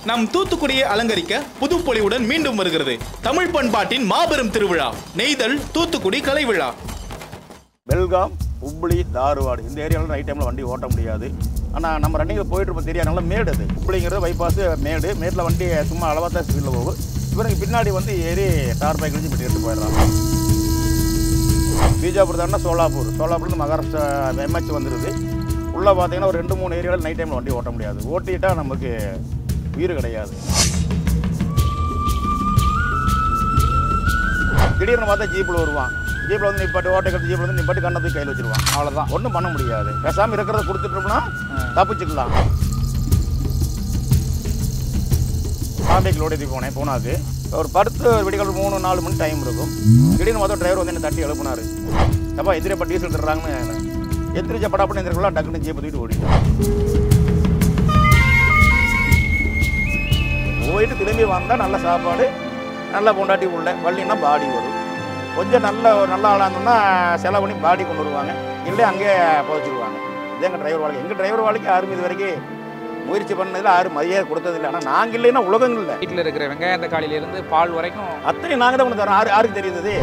நம் தூத்துக்குடியை அலங்கரிக்க புது பொலிவுடன் மீண்டும் வருகிறது தமிழ் பண்பாட்டின் மாபெரும் திருவிழா நெய்தல் தூத்துக்குடி கலை விழா பெல்காம் ஹுப்ளி தார்வாடு இந்த ஏரியாவில் நைட் டைமில் வண்டி ஓட்ட முடியாது ஆனால் நம்ம ரன்னிங்கில் போயிட்டு இருப்போம் தெரியாதனால மேடு அது ஹுப்ளிங்கிறது பைபாஸ் மேடு மேட்டில் வண்டி சும்மா அளவாக தான் ஸ்பீடில் போகும் இவருக்கு பின்னாடி வந்து ஏறி டார் பைக் வச்சு இப்படி எடுத்து போயிடுறாங்க பீஜாப்பூர் தானே சோலாப்பூர் சோலாப்பூர்லேருந்து மகாராஷ்டிரா எம்ஹெச் வந்துடுது உள்ளே பார்த்தீங்கன்னா ஒரு ரெண்டு மூணு ஏரியாவில் நைட் டைமில் வண்டி ஓட்ட முடியாது ஓட்டிட்டா நமக்கு உயிர் கிடையாது திடீர்னு பார்த்தா ஜீப்பில் வருவான் ஜீப்பில் வந்து நிப்பாட்டு ஓட்டை கட்டு ஜீப்பில் வந்து நிப்பாட்டி கண்ணத்துக்கு கையில் வச்சிருவான் அவ்வளோதான் ஒன்றும் பண்ண முடியாது பேசாமல் இருக்கிறத கொடுத்துட்டோம்னா தப்பிச்சுக்கலாம் பாம்பேக்கு லோடி போனேன் பூனாக்கு ஒரு படுத்து ஒரு விடிகால் மூணு நாலு மணி டைம் இருக்கும் திடீர்னு மொத்தம் டிரைவர் வந்து என்ன தட்டி எழுப்புனாரு அப்பா எதிரப்பா டீசல் தர்றாங்கன்னு எந்திரிச்ச படாப்பட்டு எந்திரிக்கலாம் டக்குன்னு ஜீப்பை தூக்கிட்டு ஓடிட்டோம் போயிட்டு திரும்பி வந்தால் நல்ல சாப்பாடு நல்ல பொண்டாட்டி உள்ள வள்ளின்னா பாடி வரும் கொஞ்சம் நல்ல ஒரு நல்ல ஆளாக இருந்தோம்னா செலவு பண்ணி பாடி கொண்டு வருவாங்க இல்லை அங்கேயே புதைச்சிருவாங்க இது எங்கள் டிரைவர் வாழ்க்கை எங்கள் டிரைவர் வாழ்க்கை யாரும் இது வரைக்கும் முயற்சி பண்ணதில் யாரும் மரியாதை கொடுத்ததில்லை ஆனால் நாங்கள் இல்லைன்னா உலகம் இல்லை வீட்டில் இருக்கிற வெங்காயம் தக்காளியில இருந்து பால் வரைக்கும் அத்தனை நாங்கள் தான் கொண்டு தரோம் யாரு யாருக்கு தெரியுது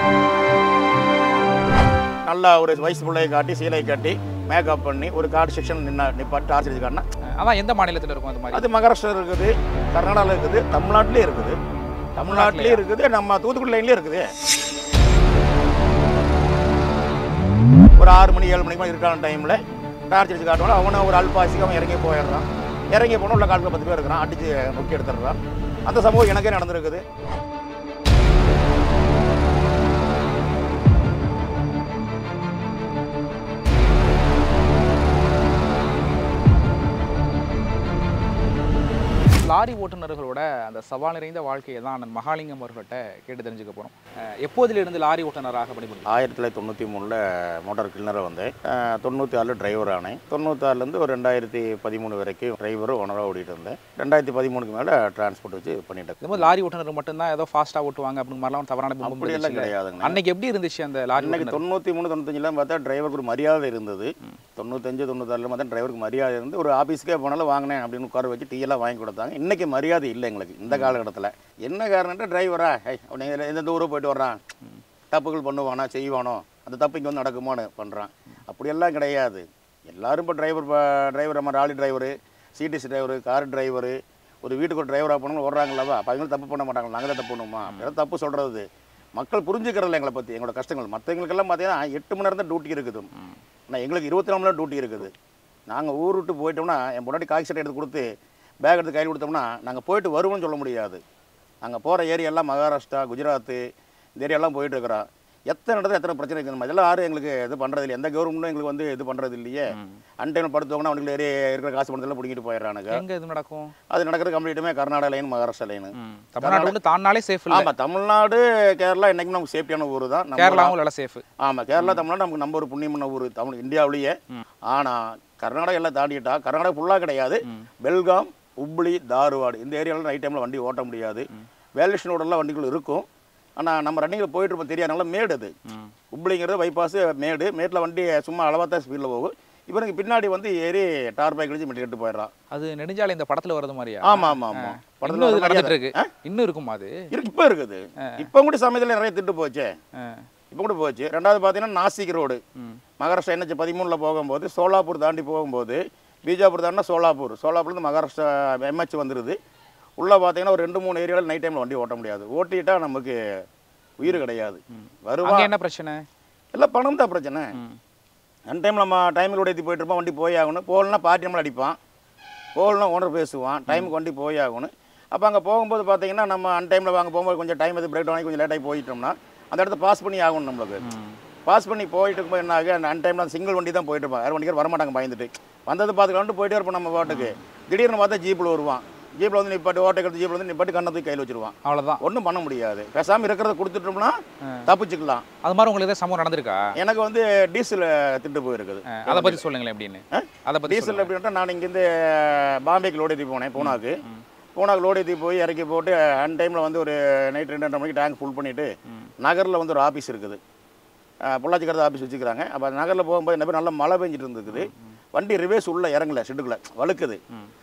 நல்லா ஒரு வயசு பிள்ளையை காட்டி சீலையை காட்டி மேக்கப் பண்ணி ஒரு கார்டு செக்ஷன் நின்னா நிப்பாட்டி டார்ச் அடிச்சு காட்டினா அஹ், அதான் எந்த மாநிலத்தில் இருக்கும் அது மாதிரி அது மகாராஷ்டிரா இருக்குது கர்நாடகாவில் இருக்குது தமிழ்நாட்டிலே இருக்குது தமிழ்நாட்டிலே இருக்குது நம்ம தூத்துக்குடி லைன்லேயே இருக்குது ஒரு ஆறு மணி ஏழு மணிக்கு மேலே இருக்கான டைமில் டார்ச் அடிச்சு காட்டுவாங்க அவனை ஒரு அல்பாசிக்கு அவன் இறங்கி போயிடுறான் இறங்கி போனால் உள்ள காலத்தில் பத்து பேர் இருக்கிறான் அடிச்சு நொக்கி எடுத்துடுறான் அந்த சம்பவம் எனக்கே நடந்திருக்குது லாரி ஓட்டுநர்களோட அந்த சவால் நிறைந்த வாழ்க்கையை தான் அண்ணன் மகாலிங்கம் அவர்கள்ட்ட கேட்டு தெரிஞ்சுக்க போகிறோம் எப்போதிலிருந்து லாரி ஓட்டுநராக பணிபுரியும் ஆயிரத்தி தொள்ளாயிரத்தி தொண்ணூற்றி மூணில் மோட்டார் கிளீனராக வந்தேன் அஹ் தொண்ணூற்றி ஆறில் டிரைவர் ஆனேன் தொண்ணூத்தாறுலேருந்து ஒரு ரெண்டாயிரத்தி பதிமூணு வரைக்கும் டிரைவரும் ஓனராக ஓடிட்டு இருந்தேன் ரெண்டாயிரத்தி பதிமூணுக்கு மேலே டிரான்ஸ்போர்ட் வச்சு பண்ணிட்டு இருக்கேன். இதுமாதிரி லாரி ஓட்டுநர் மட்டும்தான் ஏதோ ஃபாஸ்ட்டாக ஓட்டுவாங்க அப்படிங்கிற மாதிரிலாம் தவறான பிம்பம் அப்படியெல்லாம் இருந்துச்சுல்ல. கிடையாதுங்க அன்னைக்கு எப்படி இருந்துச்சு அந்த லாரி அன்னைக்கு ஓட்டுநர் தொண்ணூற்றி மூணு தொண்ணூத்தஞ்சுலாம் பார்த்தா டிரைவருக்கு ஒரு மரியாதை இருந்தது தொண்ணூத்தஞ்சு தொண்ணூத்தாறில் பார்த்தா டிரைவருக்கு மரியாதை இருந்து ஒரு ஆஃபீஸ்க்கே போனாலும் வாங்கினேன் அப்படின்னு உட்கார வச்சு டீ எல்லாம் வாங்கி கொடுத்தாங்க இன்னைக்கு மரியாதை இல்லை எங்களுக்கு இந்த காலகட்டத்தில் என்ன காரணம்னா டிரைவரா ஹை அவனை எந்த தூரம் போயிட்டு வர்றான் தப்புகள் பண்ணுவானா செய்வானோ அந்த தப்பு இங்கே வந்து நடக்குமான்னு பண்ணுறான் அப்படியெல்லாம் கிடையாது எல்லாரும் இப்போ டிரைவர் டிரைவர் நம்ம rally driver CDC driver car driver ஒரு வீட்டுக்கு ஒரு டிரைவராக போனவங்க ஓடுறாங்களவா அப்போ அவங்க தப்பு பண்ண மாட்டாங்க நாங்கள் தான் தப்பு பண்ணுவோமா அப்படிதான் தப்பு சொல்கிறது மக்கள் புரிஞ்சுக்கிறதில்ல எங்களை பற்றி எங்களோட கஷ்டங்கள் மற்றவங்களுக்கெல்லாம் பார்த்தீங்கன்னா எட்டு மணி நேரம் தான் டியூட்டி இருக்குது ஆனால் எங்களுக்கு இருபத்தி நாலு மணி நேரம் டியூட்டி இருக்குது நாங்கள் ஊர் விட்டு போயிட்டோம்னா என் முன்னாடி காய்ச்சி சட்டை எடுத்து கொடுத்து பேக் எடுத்து கையில் கொடுத்தோம்னா நாங்கள் போயிட்டு வருவோம்னு சொல்ல முடியாது நாங்கள் போகிற ஏரியாலாம் மகாராஷ்டிரா குஜராத்து இந்த ஏரியாலாம் போயிட்டு இருக்கிறோம் எத்தனை இடத்துல எத்தனை பிரச்சனை இருக்குது நம்ம இதெல்லாம் யாரும் எங்களுக்கு இது பண்ணுறது இல்லை எந்த கவர்மெண்ட்டும் எங்களுக்கு வந்து இது பண்ணுறது இல்லையே அன்டைம் படுத்தவங்கன்னா அவனுக்கு ஏறி இருக்கிற காசு பணத்தெல்லாம் பிடிக்கிட்டு போயிடுறானுங்க எங்க இது நடக்கும் அது நடக்கிறது கம்ப்ளீட்டுமே கர்நாடகா லைன் மகாராஷ்டிரா லைனு ம். தமிழ்நாடு வந்து தாண்டினாலே சேஃப் இல்லை ஆமாம் தமிழ்நாடு கேரளா என்னைக்கும் நமக்கு சேஃப்டியான ஊர் தான் நம்ம கேரளாவும் நல்லா சேஃப் ஆமாம் கேரளா தமிழ்நாடு நமக்கு நம்ம ஒரு புண்ணியமான ஊர் தமிழ் இந்தியாவிலேயே ஆனால் கர்நாடகா எல்லாம் தாண்டிட்டா கர்நாடகா ஃபுல்லாக கிடையாது பெல்காம் ஹுப்ளி தார்வாடு இந்த ஏரியாவில் நைட் டைமில் வண்டி ஓட்ட முடியாது வேலேஷன் ரோடெல்லாம் வண்டிகள் இருக்கும் ஆனால் நம்ம ரன்னிங்கில் போயிட்டு இருப்போம் தெரியாதனால மேடு அது ஹுப்ளிங்கிறது பைபாஸ் மேடு மேட்டில் வண்டி சும்மா அளவாக தான் ஸ்பீடில் போகும் இவனுக்கு பின்னாடி வந்து ஏறி டார் பைக் வச்சு மெட்டி கட்டு போயிடுறான் அது நெடுஞ்சாலை இந்த படத்துல வரது மாதிரியா ஆமாம் ஆமாம் ஆமாம் இன்னும் இது நடந்துட்டு படத்தில் இருக்கு இன்னும் இருக்குமா அது இருக்கு இப்போ இருக்குது இப்போ கூட சமயத்தில் நிறைய திட்டு போச்சே ஆ. இப்போ கூட போச்சு ரெண்டாவது பார்த்தீங்கன்னா நாசிக் ரோடு மகாராஷ்டிரா என்ஹெச் பதிமூணில் போகும்போது சோலாப்பூர் தாண்டி போகும்போது பீஜாப்பூர் தாண்டினா சோலாப்பூர் சோலாப்பூர்லேருந்து மகாராஷ்டிரா எம்ஹெச் வந்துடுது உள்ளே பார்த்தீங்கன்னா ஒரு ரெண்டு மூணு ஏரியாவில் நைட் டைமில் வண்டி ஓட்ட முடியாது ஓட்டிட்டா நமக்கு உயிர் கிடையாது அங்க வருவான் என்ன பிரச்சனை எல்லாம் பணம் தான் பிரச்சனை அன் டைம் நம்ம டைமில் ஏற்றி போயிட்டு இருப்போம் வண்டி போய் ஆகணும் போகலன்னா பார்ட்டி நம்மளை அடிப்பான் போகலன்னா ஓனர் பேசுவான் டைமுக்கு வண்டி போய் ஆகணும் அப்போ அங்கே போகும்போது பார்த்தீங்கன்னா நம்ம அன் டைமில் வாங்க போகும்போது கொஞ்சம் டைம் எது பிரேக் டவுன் கொஞ்சம் லேட்டாகி போயிட்டோம்னா அந்த இடத்த பாஸ் பண்ணி ஆகணும் நம்மளுக்கு பாஸ் பண்ணி போயிட்டு இருக்கும்போது என்ன ஆகும் அன் டைமில் சிங்கிள் வண்டி தான் போயிட்டு இருப்பான் வேறு வண்டிக்கார வரமாட்டாங்க பயந்துட்டு வந்தது பார்த்துக்கலான்ட்டு போயிட்டே இருப்போம் நம்ம பாட்டுக்கு திடீர்னு பார்த்தா ஜீப்பில் வருவான் ஜீப்பில் வந்து நிப்பாட்டி ஓட்டை கட்டு ஜீப்பில் வந்து நிப்பாட்டி கண்ணை தூக்கி கையில் வச்சிருவான் அவ்வளவுதான் ஒன்றும் பண்ண முடியாது பேசாமல் இருக்கிறத கொடுத்துட்டோம்னா தப்பிச்சுக்கலாம் அது மாதிரி உங்களுக்கு ஏதாவது சம்பவம் நடந்திருக்கா எனக்கு வந்து டீசல் திட்டு போயிருக்குது ஆ, அதை பத்தி சொல்லுங்களேன் எப்படின்னு அதை பத்தி டீசல் எப்படின்னா நான் இங்கேருந்து பாம்பேக்கு லோடு ஏற்றி போனேன் பூனாக்கு பூனாக்கு லோடு ஏற்றி போய் இறக்கி போட்டு அன் டைமில் வந்து ஒரு நைட் ரெண்டு ரெண்டரை மணிக்கு டேங்க் ஃபுல் பண்ணிவிட்டு நகரில் வந்து ஒரு ஆஃபீஸ் இருக்குது பொள்ளாச்சிக்கரது ஆஃபீஸ் வச்சுக்கிறாங்க அப்போ நகரில் போகும்போது என்ன பேர் நல்லா மழை பெஞ்சிட்டு இருந்துக்குது வண்டி ரிவேஸ் உள்ள இறங்கல ஷெட்டுக்குள்ளே வழுக்குது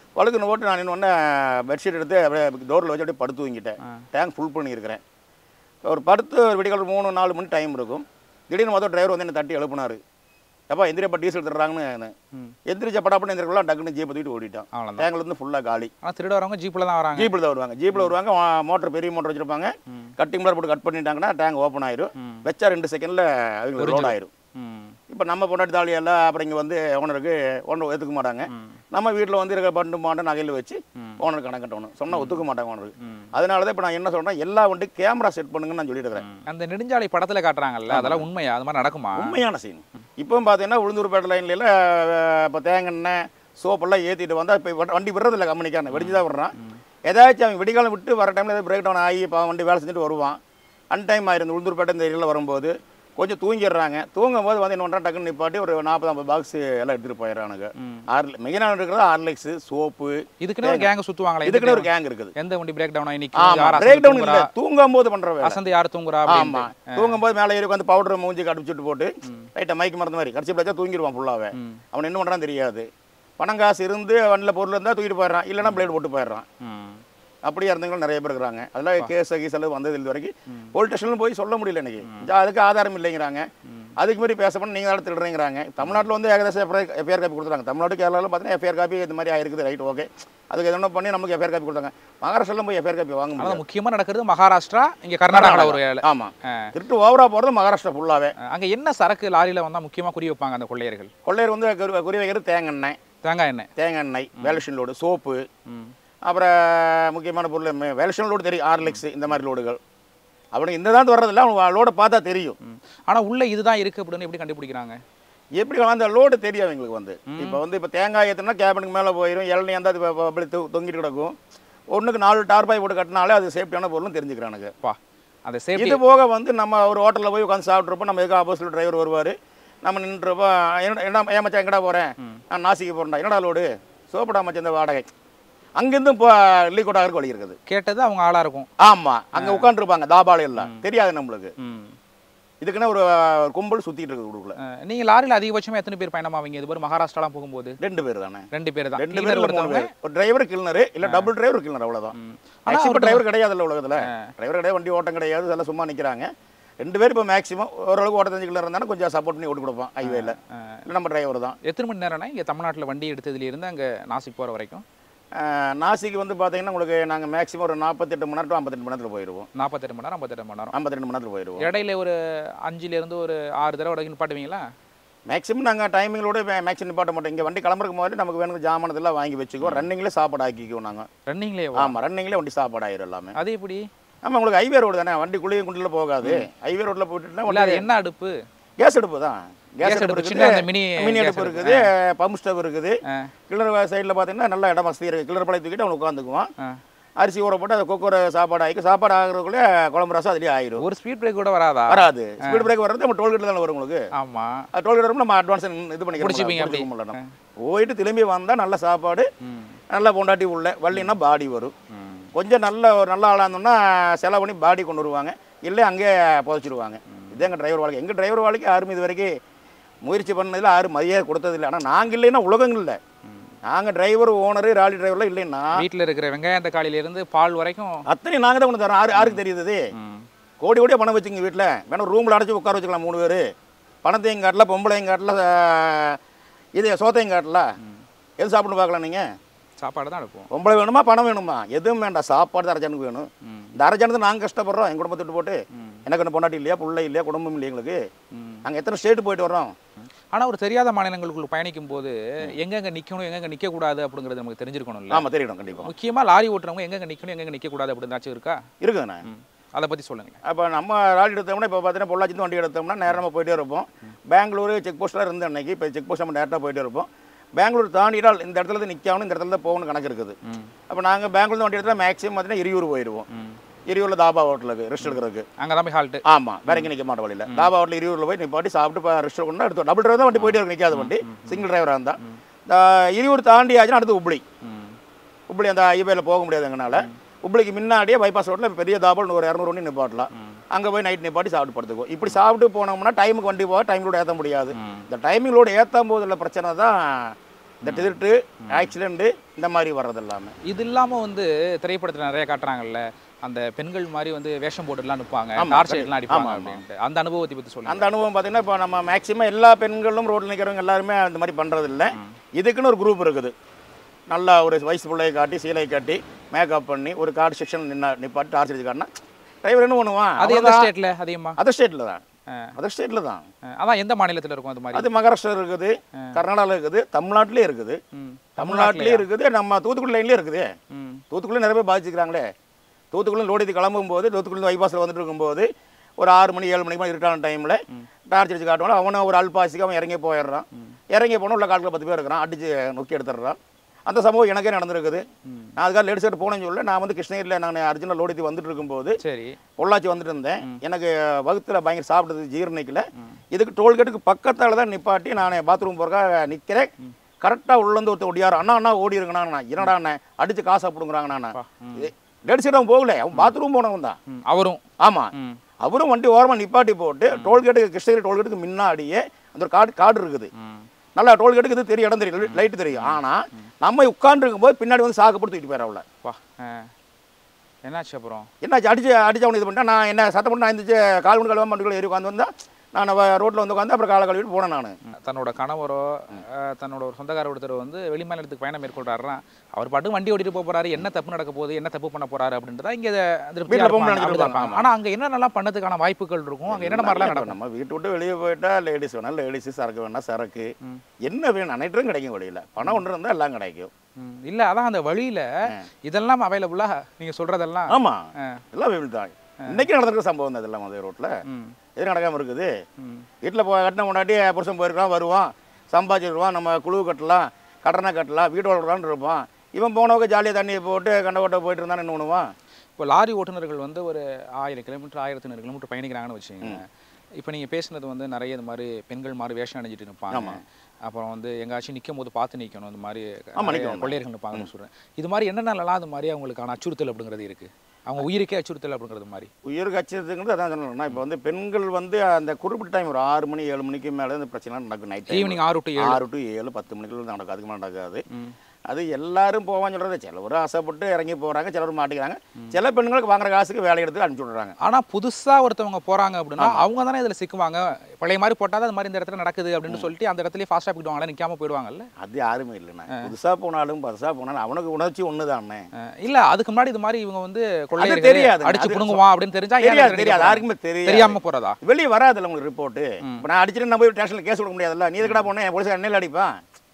வழுக்குன்னு போட்டு நான் இன்னொன்று பெட்ஷீட் எடுத்து அப்படியே டோரில் வச்சு அப்படியே படுத்து தூங்கிட்டேன் டேங்க் ஃபுல் பண்ணியிருக்கிறேன் ஒரு படுத்து ஒரு விடிகால் மூணு நாலு மணி டைம் இருக்கும் திடீர்னு மொதல் டிரைவர் வந்து என்னை தட்டி எழுப்புனாரு எப்பா எந்திரிப்பா டீசல் தர்றாங்கன்னு ம். எந்திரிச்ச படாப்பட எந்திரிக்கலாம் டக்குன்னு ஜீப்பை தூக்கிட்டு ஓடிட்டான் அவ்வளோதான் டேங்க்ல இருந்து ஃபுல்லாக காலி ஆனால் திருட வரவங்க ஜீப்பில் தான் வராங்க ஜீப்பில் தான் வருவாங்க ஜீப்பில் வருவாங்க மோட்டர் பெரிய மோட்டர் வச்சிருப்பாங்க ம். கட்டிங் மிளர் போட்டு கட் பண்ணிட்டாங்கன்னா டேங்க் ஓப்பன் ஆயிரும் ம். வச்சா ரெண்டு செகண்டில் அவங்களுக்கு லோட் ஆயிரும் ம் இப்போ நம்ம பொண்டாட்டி தாலி எல்லாம் அப்புறம் இங்கே வந்து ஓனருக்கு ஓனர் ஒத்துக்க மாட்டாங்க ம். நம்ம வீட்டில் வந்து இருக்க பண்டு மாட்டை நகையில் வச்சு ம். ஓனருக்கு கணக்கு கட்டணும் சொன்னால் ஒத்துக்க மாட்டாங்க ஓனருக்கு ம். அதனால தான் இப்போ நான் என்ன சொல்கிறேன் எல்லா வண்டி கேமரா செட் பண்ணுங்கன்னு நான் சொல்லிட்டு இருக்கிறேன் அந்த நெடுஞ்சாலை படத்துல காட்டுறாங்கல்ல அதெல்லாம் உண்மையா அது மாதிரி நடக்குமா உண்மையான சீன் இப்பவும் பார்த்தீங்கன்னா உளுந்தூர்பேட்டை லைன்ல இப்போ தேங்கெண்ணெய் சோப்பெல்லாம் ஏற்றிட்டு வந்தால் இப்போ வண்டி விடுறதில்ல கம்பெனிக்கான வெடிச்சு தான் விடுறான் ஏதாச்சும் அவன் விடிகாலம் விட்டு வர டைமில் ஏதாவது பிரேக் டவுன் ஆகி இப்போ வண்டி வேலை செஞ்சுட்டு வருவான் அன் டைம் ஆயிருந்து உளுந்தூர்பேட்டை இந்த ஏரியாவில் வரும்போது கொஞ்சம் தூங்கிடுறாங்க தூங்கும் போது வந்து என்ன பண்ணுறான் டக்குன்னு நிப்பாட்டி ஒரு நாற்பது ஐம்பது பாக்ஸ் எல்லாம் எடுத்துகிட்டு போயிடறானுங்க ம். ஆறு மெயினாக இருக்கிறது ஆர்லெக்ஸு சோப்பு இதுக்குன்னு ஒரு கேங் சுத்துவாங்களே இதுக்குன்னு ஒரு கேங் இருக்குது எந்த வண்டி பிரேக் டவுன் ஆகி ஆமா நிக்கும் யார் பிரேக் அசந்து டவுன் தூங்குறா இல்லை தூங்கும் போது பண்ணுற வேலை அசந்து யார் தூங்குறா ஆமா அப்படின்ட்டு. தூங்கும் போது மேலே ஏறி உட்காந்து பவுடர் மூஞ்சி கடிச்சுட்டு போட்டு லைட்டாக மயக்க மருந்து மாதிரி கடிச்சு பிடிச்சா தூங்கிடுவான் ஃபுல்லாவே ம். அவன் என்ன பண்ணுறான்னு தெரியாது பணம் காசு இருந்து வண்டியில் பொருள் இருந்தால் தூக்கிட்டு போயிடுறான் இல்லைன்னா பிளேட் போட்டு போயிடுறான் ம். அப்படியே இருந்தவங்களும் நிறைய பேர் இருக்கிறாங்க அதெல்லாம் கேஸ் கீஸ் எல்லாம் வந்தது இது வரைக்கும் போலீஸ் ஸ்டேஷனில் போய் சொல்ல முடியல இன்னைக்கு அதுக்கு ஆதாரம் இல்லைங்கிறாங்க அதுக்கு மாதிரி பேச பண்ணி நீங்கள் தான் திருடுறீங்கிறாங்க தமிழ்நாட்டில் வந்து ஏகദേശம் எஃப்ஐஆர் காப்பி கொடுத்துறாங்க தமிழ்நாடு கேரளாவில் பார்த்தீங்கன்னா எஃப்ஐஆர் காப்பி இது மாதிரி ஆயிருக்குது ரைட் ஓகே அதுக்கு எதனா பண்ணி நமக்கு எஃப்ஐஆர் காப்பி கொடுத்தாங்க மகாராஷ்டிரால போய் எஃப்ஐஆர் காப்பி வாங்க ஆனா முடியாது முக்கியமா நடக்கிறது மகாராஷ்டிரா இங்க கர்நாடகால ஒரு வேலை ஆமா திருட்டு ஓவரா போகிறது மகாராஷ்டிரா ஃபுல்லாவே அங்க என்ன சரக்கு லாரியில வந்தா முக்கியமா குறி வைப்பாங்க அந்த கொள்ளையர்கள் கொள்ளையர் வந்து குறி- குறி வைக்கிறது தேங்காய் தேங்காய் எண்ணெய் தேங்காய் எண்ணெய் வேலஷன் லோடு சோப்பு ம். அப்புறம் முக்கியமான பொருள் வேலஷன் லோடு தெரியும் ஆர்லெக்ஸ் இந்த மாதிரி லோடுகள் அப்படி இந்த தான் வர்றதில்ல அவங்க லோடை பார்த்தா தெரியும் ம். ஆனா உள்ள இதுதான் இருக்கு அப்படின்னு எப்படி கண்டுபிடிக்கிறாங்க எப்படி அந்த லோடு தெரியும் அவங்களுக்கு வந்து இப்போ வந்து இப்போ தேங்காய் ஏற்றினா கேபினுக்கு மேலே போயிடும் இளநீ அந்த அது அப்ப- அப்படி தொ- தொங்கிட்டு கிடக்கும் ஒன்றுக்கு நாலு டார்பாய் போட்டு கட்டினாலே அது சேஃப்டியான பொருள்னு தெரிஞ்சுக்கிறானுங்க பா அந்த சேஃப்டி இது போக வந்து நம்ம ஒரு ஹோட்டலில் போய் உட்காந்து சாப்பிட்றப்போ நம்ம எதுக்கு ஆப்போசிட் டிரைவர் வருவார் நம்ம நின்றுப்போ என்ன என்ன ஏன் மச்சான் எங்கடா போகிறேன் நான் நாசிக்கு போகிறேன்டா என்னடா லோடு சோப்படா மச்சான் இந்த வாடகை அங்கேருந்து இப்போ லீக்கோட்டாக வழி இருக்குது கேட்டது அவங்க ஆளா இருக்கும் ஆமாம் அங்கே உட்காந்துருப்பாங்க தாபால எல்லாம் தெரியாது நம்மளுக்கு ம். இதுக்குன்னா ஒரு ஒரு கும்பல் சுற்றிட்டு இருக்குது உடுக்குள்ள அஹ், நீங்க லாரியில அதிகபட்சமா எத்தனை பேர் பயணமாவீங்க இது மாதிரி மகாராஷ்டிராலாம் போகும்போது ரெண்டு பேர் தானே ரெண்டு பேர் தான் ரெண்டு Cleaner பேர் மூணு ஒருத்தவங்க பேர் ஒரு டிரைவர் கிளனர் இல்ல டபுள் டிரைவர் கிளனர் அவ்வளவுதான் ம். ஆனா ஆனா இப்போ அவருக்கு- டிரைவர் கிடையாதுல்ல உலகத்துல டிரைவர் கிடையாது வண்டி ஓட்டம் கிடையாது இதெல்லாம் சும்மா நிக்கிறாங்க ரெண்டு பேர் இப்போ மேக்ஸிமம் ஓரளவுக்கு ஓட்ட தெரிஞ்சு கிளர் இருந்தாலும் கொஞ்சம் சப்போர்ட் பண்ணி ஓட்டி கொடுப்பான் ஹைவேல இல்லை நம்ம டிரைவர் தான் எத்தனை மணி நேரம்னா இங்க தமிழ்நாட்டுல வண்டி எடுத்ததுல இருந்து அங்க நாசிக் போற வரைக்கும் அஹ், நாசிக்கு வந்து பார்த்தீங்கன்னா உங்களுக்கு நாங்கள் மேக்ஸிமம் ஒரு நாற்பத்தெட்டு மணி நேரம் to ஐம்பத்தெட்டு மணி நேரத்தில் போயிடுவோம் நாற்பத்தெட்டு மணி நேரம் ஐம்பத்தெட்டு மணி நேரம் ஐம்பத்தி ரெண்டு மணி நேரத்தில் போயிடுவோம் இடையில ஒரு அஞ்சுல இருந்து ஒரு ஆறு தடவை வரைக்கும் நிப்பாட்டுவீங்களா மேக்ஸிமம் நாங்கள் டைமிங்களோட மேக்ஸிமம் நிப்பாட்ட மாட்டோம் இங்கே வண்டி கிளம்புறதுக்கு முதல்ல நமக்கு வேணும் ஜாமானத்தெல்லாம் வாங்கி வச்சுக்குவோம் ரன்னிங்லேயே சாப்பாடு ஆக்கிக்குவோம் நாங்கள் ரன்னிங்லேயே ஆமாம் ரன்னிங்லேயே வண்டி சாப்பாடு ஆயிரும் எல்லாமே அது எப்படி ஆமாம் உங்களுக்கு ஹைவே ரோடு தானே வண்டி குழியும் குண்டில் போகாது ஹைவே ரோட்டில் போயிட்டுனா இல்ல அது என்ன அடுப்பு கேஸ் அடுப்பு தான் Gas கேஸ் அடுப்பு, அடுப்பு சின்ன அந்த இருக்குது mini மினி gas அடுப்பு அடுப்பு. இருக்குது பம்ப் ஸ்டவ் இருக்குது ஆ, கிளர் சைடில் பார்த்தீங்கன்னா நல்ல இடம் வசதி இருக்குது கிளர் பழைய தூக்கிட்டு அவன் உட்காந்துக்குவான் ஆ. அரிசி ஊற போட்டு அதை குக்கர் சாப்பாடு ஆகி சாப்பாடு ஆகிறதுக்குள்ளே குழம்பு ரசம் அதுலேயே ஆயிரும் ஒரு ஸ்பீட் பிரேக் கூட வராதா வராது ஸ்பீட் பிரேக் வர்றது நம்ம டோல்கேட்டில் தானே வரும் உங்களுக்கு ஆமா அது டோல்கேட் வரும் நம்ம அட்வான்ஸ் இது பிடிச்சிப்பீங்க அப்படி. பண்ணிக்கிறோம் போயிட்டு திரும்பி வந்தால் நல்ல சாப்பாடு ம், நல்ல பொண்டாட்டி உள்ள வள்ளின்னா பாடி வரும் ம். கொஞ்சம் நல்ல ஒரு நல்ல ஆளாக இருந்தோம்னா செலவு பண்ணி பாடி கொண்டு வருவாங்க இல்லை அங்கேயே புதைச்சிடுவாங்க இது எங்கள் டிரைவர் வாழ்க்கை எங்கள் டிரைவர் வாழ்க்கை யாரும் இது வரைக்கும் முயற்சி பண்ணதில் யாரும் மரியாதை கொடுத்ததில்லை ஆனால் நாங்கள் இல்லைன்னா உலகம் இல்லை நாங்கள் டிரைவர் ஓனரு ராலி டிரைவர்லாம் இல்லைன்னா வீட்டுல இருக்கிற வெங்காயம் தக்காளியில இருந்து பால் வரைக்கும் அத்தனை நாங்கள் தான் கொண்டு தரோம் யாரு யாருக்கு தெரியுது இது? ம், கோடி கோடியாக பணம் வச்சுங்க வீட்டில் வேணா ரூமில் அடைச்சி உட்கார வச்சுக்கலாம் மூணு பேர் பணத்தையும் காட்டல பொம்பளையும் காட்டல ஆஹ், இது சோத்தையும் காட்டல எது சாப்பிட்டு பார்க்கலாம் நீங்கள் சாப்பாடு தான் எடுப்போம் பொம்பளை வேணுமா பணம் வேணுமா எதுவும் வேண்டாம் சாப்பாடு தான் அரைச்சானுக்கு வேணும் ம். இந்த அரைச்சானது நாங்கள் கஷ்டப்படுறோம் என் குடும்பத்தை விட்டு போட்டு ம். எனக்கு ஒன்று பொண்டாட்டி இல்லையா பிள்ளை இல்லையா குடும்பம் இல்லையா எங்களுக்கு ம். நாங்கள் எத்தனை ஸ்டேட்டு போயிட்டு வரோம் ஆனா ஒரு தெரியாத மாநிலங்களுக்குள்ள பயணிக்கும் போது எங்கெங்க நிக்கணும் எங்கெங்க நிக்க கூடாது அப்படிங்கிறது நமக்கு தெரிஞ்சிருக்கணும்ல ஆமாம் தெரியணும் கண்டிப்பாக முக்கியமா லாரி ஓட்டுறவங்க எங்கெங்க நிக்கணும் எங்கெங்க நிக்க கூடாது அப்படின்னு ஏதாச்சும் இருக்கா இருக்குதுண்ணே ம். அதை பத்தி சொல்லுங்க அப்போ நம்ம ராலி எடுத்தோம்னா இப்போ பார்த்தீங்கன்னா பொள்ளாச்சி வண்டி எடுத்தோம்னா நேரம் நம்ம போயிட்டே இருப்போம் பெங்களூர் செக் போஸ்ட்டில் இருந்த அன்னைக்கு இப்போ செக் போஸ்ட் நம்ம டேரெக்டாக போயிட்டே இருப்போம் பெங்களூர் தாண்டிடால் இந்த இடத்துல தான் நிற்காமனு இந்த இடத்துல தான் போகணும் கணக்கு இருக்குது ம். அப்போ நாங்கள் பெங்களூர் வண்டி எடுத்தால் மேக்ஸிமம் பார்த்தீங்கன்னா இருயூர் போயிடுவோம் ம். இருயூரில் தாபா ஹோட்டலுக்கு ரெஸ்ட் எடுக்கிறதுக்கு அங்கதான் போய் ஹால்ட்டு ஆமாம் வேற எங்கே நிற்க மாட்டோம் வழியில் தாபா ஹோட்டல் இருயூரில் போய் நிப்பாட்டி சாப்பிட்டு இப்போ ரெஸ்ட் கொண்டு எடுத்தோம் டபுள் டிரைவர் தான் வண்டி போயிட்டே இருக்கு நிற்காத வண்டி சிங்கிள் டிரைவராக இருந்தால் இந்த இருயூர் தாண்டி ஆச்சுன்னா அடுத்து உப்ளி ம். உப்ளி அந்த ஹைவேல போக முடியாது எங்கனால உப்ளிக்கு முன்னாடியே பைபாஸ் ரோட்டில் பெரிய தாபால் ஒரு இரநூறு வண்டி நிப்பாட்டலாம் அங்கே போய் நைட் நிப்பாட்டி சாப்பிட்டு படுத்துக்குவோம் இப்படி சாப்பிட்டு போனோம்னா டைமுக்கு வண்டி போக டைம் லோடு ஏற்ற முடியாது ம். இந்த டைமிங் லோடு ஏற்றும் போது உள்ள பிரச்சனை தான் இந்த திருட்டு ஆக்சிடென்ட் இந்த மாதிரி வர்றது எல்லாமே இது இல்லாம வந்து திரைப்படத்துல நிறைய காட்டுறாங்கல்ல அந்த பெண்கள் மாதிரி வந்து வேஷம் போட்டுலாம் நிற்பாங்க ஆமா, டார்ச் லைட்லாம் அடிப்பாங்க ஆமா, ஆமா. அப்படின்ட்டு அந்த அனுபவத்தை பத்தி சொல்லுங்க அந்த அனுபவம் பார்த்தீங்கன்னா இப்போ நம்ம மேக்ஸிமம் எல்லா பெண்களும் ரோட்டில் நிற்கிறவங்க எல்லாருமே அந்த மாதிரி பண்ணுறது இல்லை இதுக்குன்னு ஒரு குரூப் இருக்குது நல்லா ஒரு வயசு பிள்ளையை காட்டி சீலை காட்டி மேக்கப் பண்ணி ஒரு கார்டு செக்ஷன் நின்னா நிப்பாட்டி டார்ச் அடிச்சு காட்டினா டிரைவர் என்ன பண்ணுவான் அது எந்த ஸ்டேட்ல அதிகமா அதர் ஸ்டேட்டில் தான் ஆ. அதர் ஸ்டேட்டில் தான் அஹ் அதான் எந்த மாநிலத்துல இருக்கும் அது மாதிரி அது மகாராஷ்டிரா இருக்குது கர்நாடகாவில் இருக்குது தமிழ்நாட்டிலே இருக்குது ம். தமிழ்நாட்டிலே இருக்குது நம்ம தூத்துக்குடி லைன்லேயே இருக்குது ம். தூத்துக்குடி நிறைய பேர் பாதிச்சுக்கிறாங்களே தூத்துக்குடி லோடி கிளம்பும் போது தூத்துக்குடி பைபாஸில் வந்துட்டு இருக்கும்போது ஒரு ஆறு மணி ஏழு மணிக்கு மேலே இருட்டான டைமில் டார்ச் அடிச்சு காட்டுவாங்க அவனை ஒரு அல்பாசிக்கு அவன் இறங்கி போயிடுறான் இறங்கி போனால் உள்ள காட்டில் பத்து பேர் இருக்கிறான் அடிச்சு நொக்கி எடுத்துடுறான் அந்த சம்பவம் எனக்கே நடந்திருக்குது நான் அதுக்காக லேடிஸ் எடுத்து போனேன்னு சொல்ல நான் வந்து கிருஷ்ணகிரியில் நான் அர்ஜுனா லோடித்து வந்துட்டு இருக்கும்போது சரி பொள்ளாச்சி வந்துட்டு இருந்தேன் எனக்கு வகுத்தில் பயங்கர சாப்பிட்டது ஜீரணிக்கல இதுக்கு டோல்கேட்டுக்கு பக்கத்தால தான் நிப்பாட்டி நான் பாத்ரூம் போகிறக்கா நிற்கிறேன் கரெக்டாக உள்ளேருந்து ஒருத்தர் ஒடியாரு அண்ணா அண்ணா ஓடி இருக்கணா என்னடா அண்ணன் அடிச்சு காசு சாப்பிடுங்கிறாங்க நான் லேடிஸ் அவன் போகல அவன் பாத்ரூம் போனவன் தான் ம். அவரும் ஆமாம் ம். அவரும் வண்டி ஓரமாக நிப்பாட்டி போட்டு டோல்கேட்டுக்கு கிருஷ்ணகிரி டோல்கேட்டுக்கு முன்னாடியே அந்த ஒரு காடு காடு இருக்குது ம். நல்லா டோல்கேட்டுக்கு இது தெரியும் இடம் தெரியும் லைட்டு தெரியும் ஆனால் நம்ம உட்காந்துருக்கும் போது பின்னாடி வந்து சாக்கு போட்டு தூக்கிட்டு போயிடறவள வா அஹ். என்னாச்சு அப்புறம் என்னாச்சு அடிச்சு அடிச்சு அவனை இது பண்ணிட்டேன் நான் என்ன சத்தம் போட்டு நான் இருந்துச்சு கால் மணி கழுவாம மண்டுக்குள்ள ஏறி உட்காந்து வந்தா நான் ரோட்டில் வந்து உட்காந்து அப்புறம் காலை கழுவிட்டு போனேன் நான் தன்னோட கணவரோ அஹ், தன்னோட ஒரு சொந்தக்கார ஒருத்தர் வந்து வெளிமாநிலத்துக்கு பயணம் மேற்கொள்றாருன்னா அவர் பாட்டு வண்டி ஓட்டிட்டு போக போறாரு என்ன தப்பு நடக்க போகுது என்ன தப்பு பண்ண போறாரு அப்படின்றதா இங்க திருப்தியா வீட்டுல போக இருப்பாங்க, நினைச்சிட்டு அப்படிதான் இருப்பாங்க. இருப்பாங்க. ஆனா அங்க என்னென்னலாம் பண்ணதுக்கான வாய்ப்புகள் இருக்கும் அங்க என்னென்ன மாதிரிலாம் நடக்கும் நம்ம வீட்டு விட்டு வெளியே போயிட்டா லேடிஸ் வேணா லேடிஸ் சரக்கு வேணா சரக்கு என்ன வேணும் அனைத்தும் கிடைக்கும் வெளியில பணம் ஒன்று இருந்தால் எல்லாம் கிடைக்கும் ம். இல்ல அதான் அந்த வழியில இதெல்லாம் அவைலபிளா நீங்க சொல்றதெல்லாம் ஆமா ஆ. எல்லாம் வீடு தான் இன்னைக்கு நடந்திருக்க சம்பவம் தான் இதெல்லாம் அதே ரோட்டில் ம். எது நடக்காம இருக்குது ம். வீட்டில் போ கட்டின முன்னாடி புருஷன் போயிருக்கான் வருவான் சம்பாதிச்சிருவான் நம்ம குழு கட்டலாம் கடனை கட்டலாம் வீடு வளர்க்கலான்னு இருப்பான் இவன் போனவங்க ஜாலியாக தண்ணியை போட்டு கண்ட ஓட்ட போயிட்டு இருந்தான்னு என்ன பண்ணுவான் இப்போ லாரி ஓட்டுநர்கள் வந்து ஒரு ஆயிரம் கிலோமீட்டர் ஆயிரத்தி ஐநூறு கிலோமீட்டர் பயணிக்கிறாங்கன்னு வச்சுக்கோங்க இப்போ நீங்கள் பேசுனது வந்து நிறைய இந்த மாதிரி பெண்கள் மாதிரி வேஷம் அணிஞ்சிட்டு நிற்பாங்க அப்புறம் வந்து எங்காச்சும் நிற்கும் போது பார்த்து நிற்கணும் இந்த மாதிரி ஆமா, நிறைய நிக்கணும். கொள்ளையர்கள் நிற்பாங்கன்னு சொல்கிறேன் இது மாதிரி என்னென்னலாம் அது மாதிரி அவங்களுக்கான அச்சுறுத்தல் அப்படிங்கிறது இருக்குது அவங்க உயிருக்கே அச்சுறுத்தல் அப்படிங்கிறது மாதிரி உயிர் கட்சிங்கிறது அதான் சொல்லணும்னா இப்போ வந்து பெண்கள் வந்து அந்த குறிப்பிட்ட டைம் ஒரு ஆறு மணி ஏழு மணிக்கு மேலே இந்த பிரச்சனை நடக்கும் நைட் ஈவினிங் ஆறு டு ஏழு ஆறு டு ஏழு பத்து மணிக்குள்ள நடக்கும் அதுக்கு மேலே நடக்காது ம். அது எல்லாரும் போவான்னு சொல்றது சிலவர் ஆசைப்பட்டு இறங்கி போறாங்க சிலர் மாட்டிக்கிறாங்க சில பெண்களுக்கு வாங்குற காசுக்கு வேலை எடுத்து அனுப்பிச்சு விடுறாங்க ஆனால் புதுசாக ஒருத்தவங்க போகிறாங்க அப்படின்னா அவங்க தானே இதில் சிக்குவாங்க பழைய மாதிரி போட்டால் அது மாதிரி இந்த இடத்துல நடக்குது அப்படின்னு சொல்லிட்டு அந்த இடத்துலயே ஃபாஸ்ட்டாக போயிடுவாங்களா நிற்காம போயிடுவாங்கல்ல அது யாருமே இல்லைண்ணா புதுசா போனாலும் பதுசா போனாலும் அவனுக்கு உணர்ச்சி ஒண்ணுதானே அஹ் இல்ல அதுக்கு முன்னாடி இது மாதிரி இவங்க வந்து தெரியாது. கொள்ளையர்கள் அடிச்சு அது புடுங்குவான் அப்படின்னு தெரிஞ்சா ஏன் தெரியாது அந்த தெரியாது இடத்துல யாருக்குமே தெரியாது தெரியாம போறதா வெளியே வராதுல்ல உங்களுக்கு ரிப்போர்ட்டு இப்போ நான் அடிச்சுட்டு நான் போய் ஸ்டேஷனில் கேஸ் கொடுக்க முடியாதுல்ல நீ எதுக்கடா போனேன் போலீஸ் எண்ணெயில் அடிப்பான்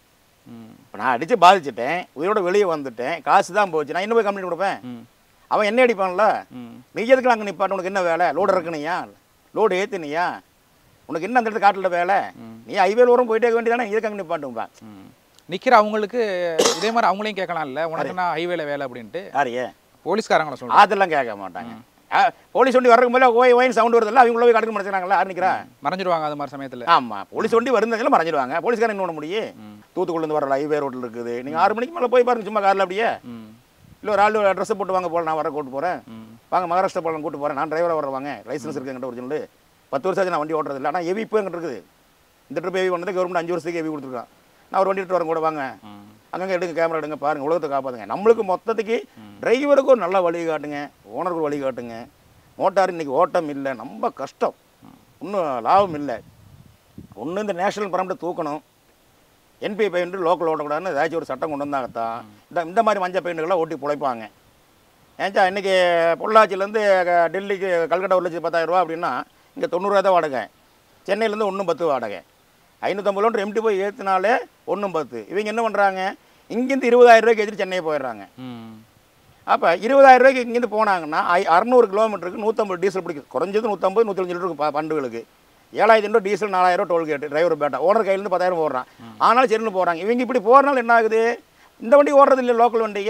ம். இப்போ நான் அடிச்சு பாதிச்சிட்டேன் உயிரோட வெளியே வந்துட்டேன் காசு தான் போச்சு நான் இன்னும் போய் கம்ப்ளைண்ட் கொடுப்பேன் ம். அவன் என்ன அடிப்பான்ல ம். நீ எதுக்கு அங்கே நிப்பாட்டு உனக்கு என்ன வேலை லோடு இறக்குனியா லோடு ஏத்துனியா உனக்கு என்ன அந்த இடத்துல காட்டில் வேலை நீ ஹைவேல ஓரம் போயிட்டே இருக்க வேண்டியதானே எதுக்கு அங்கே நிப்பாட்டும்பா ம். நிக்கிற அவங்களுக்கு இதே மாதிரி அவங்களையும் கேட்கலாம்ல உனக்கு நான் ஹைவேல வேலை அப்படின்ட்டு யாரையே போலீஸ்காரங்களை சொல்றேன் அதெல்லாம் கேட்க மாட்டாங்க ஆ, போலீஸ் வண்டி வரக்கும் போல ஓய் ஓயின் சவுண்ட் வருதுல்ல அவங்க உள்ள போய் கடுக்கு மறைச்சாங்களா யார் நிற்கிறா மறைஞ்சிடுவாங்க அது மாதிரி சமயத்துல ஆமா போலீஸ் வண்டி வருந்ததுல மறைஞ்சிடுவாங்க போலீஸ்காரன் என்ன பண்ண முடியும் தூத்துக்குள்ள வர ஹைவே ரோட்டில் இருக்குது நீங்க ஆறு மணிக்கு மேலே போய் பாருங்க சும்மா காரில் அப்படியே ம். இல்லை ஒரு ஆள் ட்ரெஸ் போட்டு வாங்க போல நான் வர கூட்டு போறேன் ம். வாங்க மகாராஷ்டிரா போலாம் கூட்டு போறேன் நான் டிரைவராக வரவாங்க லைசன்ஸ் இருக்கு என்கிட்ட ஒரிஜினல் பத்து வருஷம் ஆச்சு நான் வண்டி ஓட்டுறது இல்லை ஆனால் எவி இப்போ எங்கிட்ட இருக்குது இந்த ட்ரிப் எவி பண்ணது கவர்மெண்ட் அஞ்சு வருஷத்துக்கு எவி கொடுத்துருக்கான் நான் ஒரு வண்டி எடுத்து வரேன் கூட வாங்க ம். அங்கங்கே எடுங்க கேமரா எடுங்க பாருங்க உலகத்தை காப்பாத்துங்க நம்மளுக்கு மொத்தத்துக்கு டிரைவருக்கு ஒரு நல்ல வழி காட்டுங்க ஓனருக்கு ஒரு வழி காட்டுங்க மோட்டார் இன்னைக்கு ஓட்டம் இல்லை ரொம்ப கஷ்டம் இன்னும் லாபம் இல்லை ஒன்று இந்த நேஷனல் பரம்பரை தூக்கணும் என்பிஐ பெயிண்ட் லோக்கல் ஓட்டக்கூடாதுன்னு ஏதாச்சும் ஒரு சட்டம் கொண்டு வந்தாங்கத்தான் இந்த இந்த மாதிரி மஞ்சள் பெயிண்டுகளை ஓட்டி பிழைப்பாங்க ஏன்ச்சா இன்னைக்கு பொள்ளாச்சியிலேருந்து டெல்லிக்கு கல்கட்டா ஒரு லட்சத்து பத்தாயிரம் ரூபா அப்படின்னா இங்கே தொண்ணூறுவா தான் வாடகை சென்னையிலேருந்து ஒன்றும் பத்து வாடகை ஐநூற்றம்பது கிலோமீட்டர் எம்டி போய் ஏற்றினாலே ஒன்றும் பத்து இவங்க என்ன பண்ணுறாங்க இங்கேருந்து இருபதாயிரம் ரூபாய்க்கு ஏற்றிட்டு சென்னை போயிடுறாங்க ம். அப்போ இருபதாயிரம் ரூபாய்க்கு இங்கேருந்து போனாங்கன்னா ஐ- அறநூறு கிலோமீட்டருக்கு நூற்றம்பது டீசல் பிடிக்கும் குறைஞ்சது நூற்றம்பது நூற்றஞ்சு லிட்டருக்கு ப- பண்டுகளுக்கு ஏழாயிரத்தி ரூபா டீசல் நாலாயிரம் டோல் கேட்டு டிரைவர் பேட்டா ஓனர் கையிலேருந்து பத்தாயிரம் போடுறான் ஆனாலும் சரின்னு போகிறாங்க இவங்க இப்படி போகிறனால என்ன ஆகுது இந்த வண்டி ஓடுறது இல்லை லோக்கல் வண்டிங்க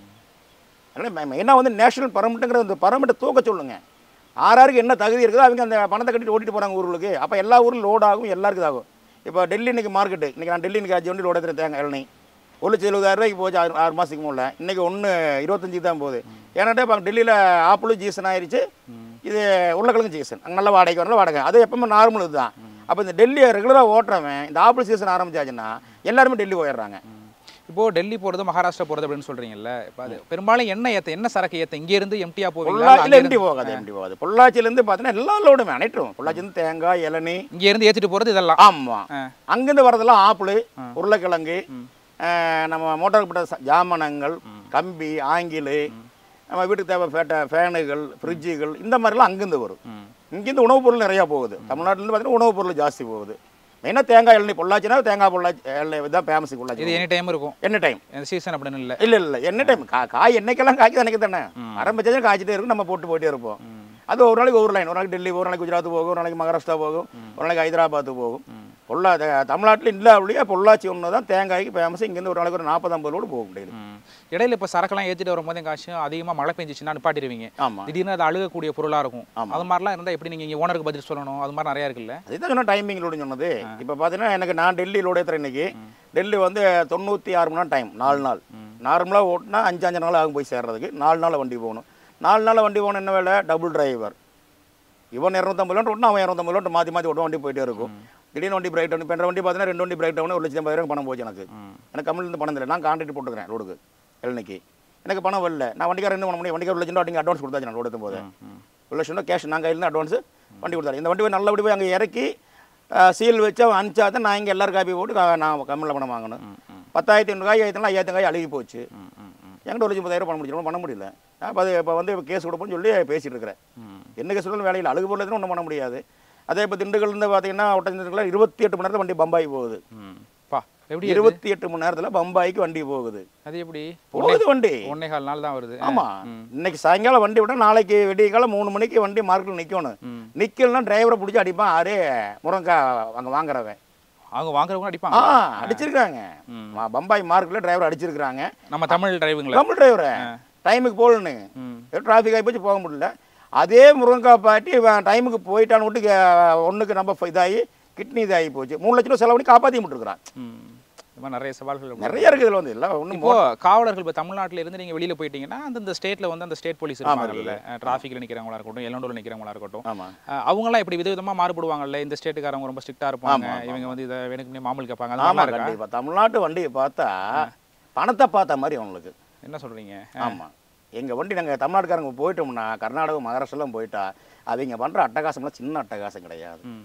அதனால் மெயினாக வந்து நேஷனல் பர்மிட்டுங்கிற அந்த பர்மிட்டை தூக்க சொல்லுங்க ஆறாருக்கு என்ன தகுதி இருக்குதோ அவங்க அந்த பணத்தை கட்டிட்டு ஓட்டிட்டு போகிறாங்க ஊர்களுக்கு அப்போ எல்லா ஊரும் லோட் ஆகும் எல்லாருக்கும் இதாகும் இப்போ டெல்லி இன்னைக்கு மார்க்கெட்டு இன்னைக்கு நான் டெல்லி இன்னைக்கு அஞ்சு வண்டி லோட் எடுத்துட்டு தேங்க இளநீ ஒரு லட்சம் எழுபதாயிரம் ரூபாய்க்கு போச்சு ஆறு ஆறு மாதத்துக்கு முன்னே இன்னைக்கு ஒன்று இருபத்தஞ்சுக்கு தான் போகுது ஏன்னாட்டா இப்போ டெல்லியில் ஆப்பிளும் ஜீசன் ஆயிருச்சு இது உருளைக்கிழங்கு சீசன் அங்கே நல்ல வாடகைக்கு வரல வாடகை அது எப்பவுமே நார்மல் இதுதான் அப்போ இந்த டெல்லியை ரெகுலராக ஓட்டுறவன் இந்த ஆப்பிள் சீசன் ஆரம்பிச்சாச்சுன்னா எல்லாருமே டெல்லி போயிடுறாங்க இப்போ டெல்லி போறது மகாராஷ்டிரா போறது அப்படின்னு சொல்றீங்கல்ல இப்போ அது பெரும்பாலும் என்ன ஏத்த என்ன சரக்கு ஏத்த இங்க இருந்து எம்டியா போவீங்களா பொள்ளாச்சியில் அங்க எம்டி போகாது எம்டி போகாது பொள்ளாச்சியிலேருந்து பார்த்தீங்கன்னா எல்லா லோடுமே அனைத்தும் பொள்ளாச்சிலேருந்து தேங்காய் இளநீ இங்க இருந்து ஏத்திட்டு போறது இதெல்லாம் ஆமாம் ஆ. அங்கேருந்து வரதெல்லாம் ஆப்பிள் உருளைக்கிழங்கு அஹ், நம்ம மோட்டார் போட்ட ச- ஜாமானங்கள் கம்பி ஆங்கிலு நம்ம வீட்டுக்கு தேவை ஃபேட்ட ஃபேனுகள் ஃப்ரிட்ஜுகள் இந்த மாதிரிலாம் அங்கேருந்து வரும் இங்கேருந்து உணவுப் பொருள் நிறையா போகுது தமிழ்நாட்டிலேருந்து பார்த்தீங்கன்னா உணவுப் பொருள் ஜாஸ்தி போகுது மெயினாக தேங்காய் இளநீ பொள்ளாச்சினா தேங்காய் பொள்ளாச்சி இளநீ தான் ஃபேமஸ் இது பொள்ளாச்சி எனி டைம் இருக்கும் என்ன டைம் இந்த சீசன் அப்படின்னு இல்ல இல்லை இல்லை என்ன டைம் கா காய் என்னைக்கெல்லாம் காய்க்குது அன்னைக்கு தானே ஆரம்பிச்சதே காய்ச்சிட்டே இருக்கும் நம்ம போட்டு போயிட்டே இருப்போம் அது ஒரு நாளைக்கு ஒரு லைன் ஒரு நாளைக்கு டெல்லி ஒரு நாளைக்கு குஜராத் போகும் ஒரு நாளைக்கு மகாராஷ்டிரா போகும் ஒரு நாளைக்கு ஹைதராபாத் போகும் பொள்ளா த- தமிழ்நாட்டில் இல்லை அப்படியே பொள்ளாச்சி ஒன்று தான் தேங்காய்க்கு ஃபேமஸ் இங்கேருந்து ஒரு நாளைக்கு ஒரு நாற்பது ஐம்பது லோடு போகும் டெய்லி ம். இடையில இப்ப சரக்கெல்லாம் ஏத்திட்டு வரும்போது எங்காச்சும் அதிகமா மழை பெஞ்சிச்சுன்னா நிப்பாட்டிடுவீங்க ஆமாம் திடீர்னு அது அழுகக்கூடிய பொருளா இருக்கும் ஆமா. அது மாதிரிலாம் இருந்தா எப்படி நீங்க இங்க ஓனருக்கு பதில் சொல்லணும் அது மாதிரி நிறைய இருக்குல்ல அதுதான் சொன்ன டைமிங் லோடு சொன்னது இப்போ பார்த்தீங்கன்னா எனக்கு நான் டெல்லி லோடு ஏற்றுறேன் இன்னைக்கு டெல்லி வந்து தொண்ணூற்றி ஆறு மணி நேரம் டைம் நாலு நாள் நார்மலாக ஓட்டினா அஞ்சு அஞ்சு நாள் ஆகும் போய் சேர்றதுக்கு நாலு நாள் வண்டி போகணும் நாலு நாள் வண்டி போகணும் என்ன வேலை டபுள் டிரைவர் இவன் இரநூத்தம்பது கிலோமீட்டர் ஓட்டினா அவன் இரநூத்தம்பது கிலோமீட்டர் மாற்றி மாற்றி ஓட்டும் வண்டி போயிட்டே இருக்கும் திடீர்னு வண்டி பிரேக் டவுன் இப்போ என் வண்டி பார்த்தீங்கன்னா ரெண்டு வண்டி பிரேக் டவுன் ஒரு லட்சம் ஐம்பதாயிரம் பணம் போச்சு எனக்கு எனக்கு கம்பெனிலேருந்து பணம் இல்லை நான் கான்ட்ராக்ட் போட்டுக்கிறேன் ரோடுக்கு இளநிக்கு எனக்கு பணம் வரல நான் வண்டிக்காரன் என்ன பண்ண முடியும் வண்டிக்கார ஒரு லட்சம் ரூபா அட்வான்ஸ் கொடுத்தாச்சு நான் ரோடு எடுத்தும் போது ஒரு லட்சம் ரூபா கேஷ் நான் கையில் அட்வான்ஸ் வண்டி கொடுத்தாரு இந்த வண்டி போய் நல்லபடி போய் அங்கே இறக்கி சீல் வச்சு அவன் அனுப்பிச்சா தான் நான் இங்கே எல்லாரும் காப்பி போட்டு கா- நான் கம்மியில் பணம் வாங்கணும் பத்தாயிரத்தி ஐநூறு காய் ஐயாயிரத்தி ஐயாயிரத்தி காய் அழுகி போச்சு என்கிட்ட ஒரு லட்சம் பத்தாயிரம் பண்ண முடியும் பண்ண முடியல அப்போ அது இப்போ வந்து கேஸ் கொடுப்போம்னு சொல்லி பேசிட்டு இருக்கிறேன் என்ன கேஸ் சொல்லணும் வேலையில் அழுகு பொருள் ஒன்றும் பண்ண முடியாது அதே இப்போ திண்டுக்கல்லேருந்து பார்த்தீங்கன்னா ஒட்டஞ்சத்தில் இருபத்தி எட்டு மணி நேரத்தில் வண்டி பம்பாய் போகுது பா எப்படி அது? இருபத்தி எட்டு மணி நேரத்தில் பம்பாய்க்கு வண்டி போகுது அது எப்படி போகுது வண்டி ஒன்னே கால் நாள் தான் வருது ஆமா இன்னைக்கு சாயங்காலம் வண்டி விட்டா நாளைக்கு விடியகாலம் மூணு மணிக்கு வண்டி மார்க்கெட்டில் நிற்கணும் நிக்கலன்னா டிரைவரை பிடிச்சி அடிப்பான் ஆரே முருங்கக்காய் அங்கே வாங்குறவன் அவங்க வாங்குறவங்க ஆ அடிப்பாங்க அடிச்சிருக்காங்க மா- பம்பாய் மார்க்கெட்டில் டிரைவர் அடிச்சிருக்காங்க நம்ம தமிழ் டிரைவுங்களா கம்பல் டிரைவரை டைமுக்கு போகலன்னு ம். டிராஃபிக் ஆகி போச்சு போக முடியல அதே முருங்கக்காய் பாட்டி இவன் டைமுக்கு போயிட்டான்னு விட்டு கே- ஒண்ணுக்கு நம்ம இதாகி கிட்னி இதாகி போச்சு மூணு லட்ச ரூபா செலவு பண்ணி காப்பாற்றி விட்டுருக்குறான் ம். இந்த மாதிரி நிறைய சவால்கள் இருக்கு. நிறைய இருக்குது இதில் வந்து எல்லாம் ஒன்றும் இப்போ காவலர்கள் இப்போ தமிழ்நாட்டுல இருந்து நீங்க வெளியில போயிட்டீங்கன்னா அந்தந்த ஸ்டேட்ல வந்து அந்த ஸ்டேட் போலீஸ் இருப்பாங்கல்ல டிராஃபிக்ல நிக்கிறவங்களா இருக்கட்டும் எல்லோண்டோல நிக்கிறவங்களா இருக்கட்டும் ஆமாம் அஹ் அவங்கெல்லாம் இப்படி விதவிதமா மாறுபடுவாங்கல்ல இந்த ஸ்டேட்டுக்காரங்க ரொம்ப ஸ்ட்ரிக்டா இருப்பாங்க இவங்க வந்து இதை வேணுக்கு மாமூல் கேட்பாங்க அது ஆமாம் மாதிரிலாம் இருக்கா கண்டிப்பாக தமிழ்நாட்டு வண்டியை பார்த்தா பணத்தை பார்த்த மாதிரி அவங்களுக்கு என்ன சொல்றீங்க ஆமாம் எங்கள் வண்டி நாங்கள் தமிழ்நாட்டுக்காரங்க போயிட்டோம்னா கர்நாடகா மகாராஷ்டிராலாம் போயிட்டா அவங்க பண்ணுற அட்டகாசம்லாம் சின்ன அட்டகாசம் கிடையாது ம்.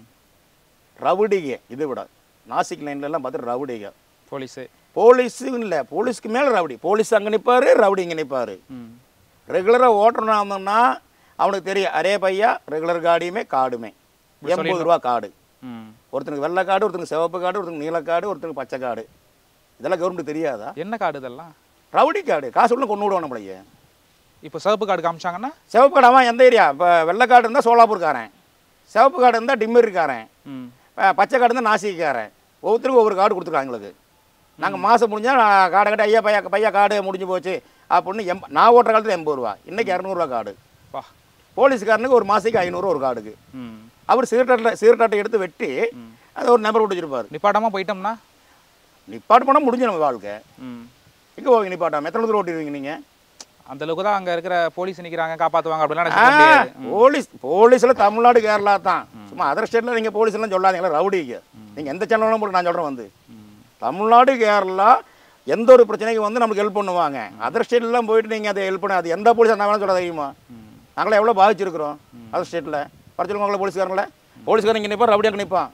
ரவுடிக இதை விட நாசிக் லைன்லலாம் பார்த்து ரவுடிக போலீஸு போலீஸும் இல்லை போலீஸ்க்கு மேலே ரவுடி போலீஸ் அங்கே நிற்பாரு ரவுடி இங்கே நிற்பாரு ம் ரெகுலராக ஓட்டுறனா இருந்தோம்னா அவனுக்கு தெரியும் அரே பையா ரெகுலர் காடியுமே காடுமே எண்பது ரூபா காடு ம் ஒருத்தனுக்கு வெள்ளை காடு ஒருத்தனுக்கு சிவப்பு காடு ஒருத்தனுக்கு நீலக்காடு ஒருத்தனுக்கு பச்சை காடு இதெல்லாம் கவர்மெண்ட் தெரியாதா என்ன கார்டு இதெல்லாம் ரவுடி காடு காசு உள்ள கொண்டு விடுவான் நம்மளையே இப்போ சிவப்பு கார்டு காமிச்சாங்கன்னா சிவப்பு காடு அவன் எந்த ஏரியா இப்போ வெள்ளை காடு இருந்தால் சோலாப்பூர்காரன் சிவப்பு காடு இருந்தால் டிம்மரிக்காரன் ம் பச்சை காடு இருந்தால் நாசிக்காரன் ஒவ்வொருத்தருக்கும் ஒவ்வொரு காடு கொடுத்துருக்காங்க எங்களுக்கு நாங்கள் மாதம் முடிஞ்சால் காடை கட்ட ஐயா பையா பையா காடு முடிஞ்சு போச்சு அப்படின்னு எம் நான் ஓட்டுற காலத்தில் எண்பது ரூபா இன்னைக்கு இரநூறுவா காடு பா போலீஸ்காரனுக்கு ஒரு மாதத்துக்கு ஐநூறுரூவா ஒரு காடுக்கு ம் அவர் சீர்டாட்டில் சீர்டாட்டை எடுத்து வெட்டி அதை ஒரு நம்பர் பிடிச்சிருப்பார் நிப்பாட்டமா போயிட்டோம்னா நிப்பாட்டு பண்ணால் முடிஞ்சு நம்ம வாழ்க்கை ம் எங்கே போவீங்க நிப்பாட்டாம எத்தனை தூரம் ஓட்டிடுவீங்க நீங்கள் அந்த அளவுக்கு தான் அங்க இருக்கிற போலீஸ் நிக்கிறாங்க காப்பாத்துவாங்க அப்படிலாம் நினைச்சு போக முடியாது போலீஸ் போலீஸில் தமிழ்நாடு கேரளா தான் சும்மா அதர் ஸ்டேட்டில் நீங்கள் போலீஸ் எல்லாம் சொல்லாதீங்களா ரவுடிங்க நீங்கள் எந்த சேனலும் போட்டு நான் சொல்கிறேன் வந்து தமிழ்நாடு கேரளா எந்த ஒரு பிரச்சனைக்கும் வந்து நமக்கு ஹெல்ப் பண்ணுவாங்க அதர் ஸ்டேட்லாம் போயிட்டு நீங்கள் அதை ஹெல்ப் பண்ண அது எந்த போலீஸ் அந்த வேணாலும் சொல்ல தெரியுமா நாங்களாம் எவ்வளோ பாதிச்சிருக்கிறோம் அதர் ஸ்டேட்டில் வர சொல்லுங்க உங்களை போலீஸ்காரங்கள போலீஸ்காரன் இங்கே நிற்பான் ரவுடி அங்கே நிற்பான்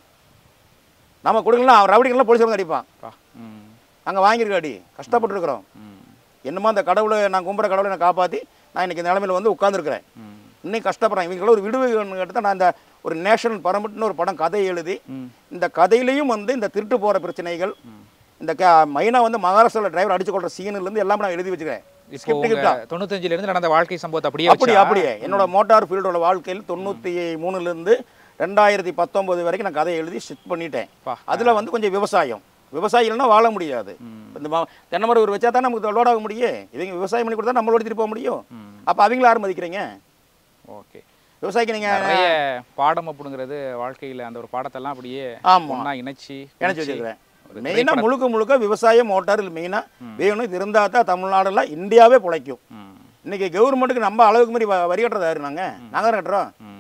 நம்ம கொடுக்கலாம் அவன் ரவுடிங்கெல்லாம் போலீஸ்காரங்க அடிப்பான் பா ம் நாங்கள் வாங்கியிருக்க அடி கஷ்டப்பட்டுருக்குறோம் ம் என்னமோ அந்த கடவுளை நான் கும்புற கடவுளை நான் காப்பாற்றி நான் இன்னைக்கு இந்த நிலமையில வந்து உட்காந்துருக்கிறேன் ம் இன்னைக்கு கஷ்டப்படுறேன் இவங்களும் ஒரு விடுவை கேட்டு தான் நான் இந்த ஒரு நேஷனல் பரம்பட்டுன்னு ஒரு படம் கதை எழுதி ம். இந்த கதையிலையும் வந்து இந்த திருட்டு போகிற பிரச்சனைகள் இந்த கே மைனாக வந்து மகாராஷ்டிராவில் டிரைவர் அடிச்சு கொள்ற சீன்லேருந்து எல்லாமே நான் எழுதி வச்சுக்கிறேன் இப்போ ஸ்கிரிப்ட் உங்க கிட்டா தொண்ணூத்தஞ்சுல இருந்து நடந்த வாழ்க்கை சம்பவத்தை அப்படியே அப்படி வச்சா அப்படியே என்னோட மோட்டார் ஃபீல்டோட வாழ்க்கையில் தொண்ணூற்றி மூணுலேருந்து ரெண்டாயிரத்தி பத்தொம்போது வரைக்கும் நான் கதையை எழுதி ஷிஃப்ட் பண்ணிட்டேன் பா. அதில் வந்து கொஞ்சம் விவசாயம் விவசாயிகள்னா வாழ முடியாது இந்த ம- தென்னை மரம் ஒரு வச்சா தான் நமக்கு லோட் ஆக முடியும் இவங்க விவசாயம் பண்ணி கொடுத்தா நம்மளோட எடுத்துட்டு போக முடியும் அப்போ அவங்கள யார் மதிக்கிறீங்க ஓகே விவசாயிக்கு நீங்கள் நிறைய பாடம் அப்படிங்கிறது வாழ்க்கையில அந்த ஒரு பாடத்தெல்லாம் அப்படியே ஆமா. ஒண்ணா இணைச்சி இணைச்சு இணைச்சு வச்சுக்கிறேன் ஒரு மெயினாக முழுக்க முழுக்க விவசாயம் மோட்டார் மெயினாக வேணும் இது இருந்தால் தான் தமிழ்நாடுல இந்தியாவே பிழைக்கும் ம், இன்னைக்கு கவர்மெண்ட்டுக்கு நம்ம அளவுக்கு மாதிரி வ- வரி கட்டுறது யாரு நாங்கள் நாங்கள் தான் கட்டுறோம் ம்,